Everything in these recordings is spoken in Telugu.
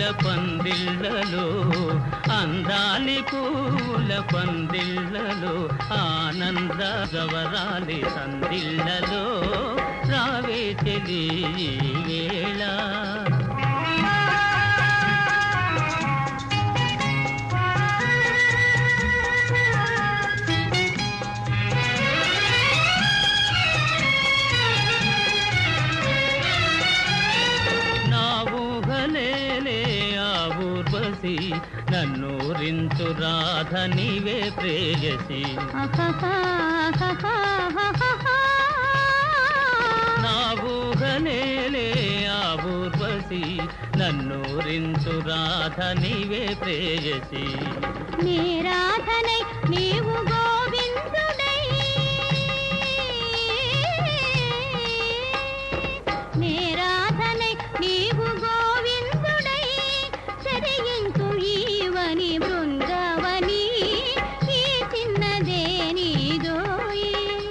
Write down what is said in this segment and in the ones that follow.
పందిళ్ళలో అందాలి పూల పందిళ్ళలో ఆనంద గవరాలి సందిళ్ళలో రావే చెలి ఈ వేళ నా ఊహలేలే ఆ ఊర్వశి నన్ను రించు రాధ నీవే ప్రేయసి నా ఊహలేలే ఆ ఊర్వశి నన్ను రించు రాధ నీవే ప్రేయసి నీరాధనై నీవు గోవిందుడై నీరాధనై నీవు గోవిందుడై చెరియించు ఈవని బృందవని ఈ చిన్నదే నీదోయి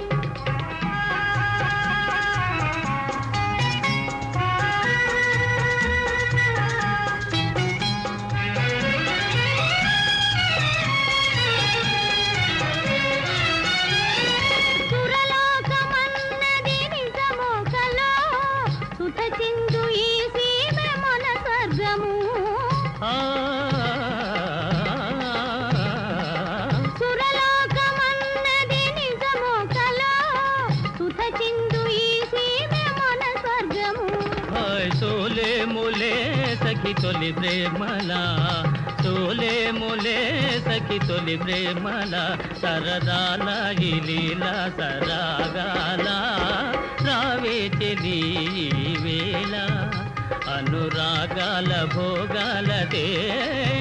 సురలోకమన్నది నిజము కలో సుత చిందు ఈ సీమ మన స్వర్గము ఆ సురలోకమన్నది నిజము కలో సుత చిందు ఈ సీమ మన స్వర్గము హాయ్ సోలే ములే సఖి తొలి ప్రేమల సోలే ములే సఖి తొలి ప్రేమల సరదాల గిలీల సరాగాల రావే చెలి ఈ వేళ అనురాగాల భోగాల దే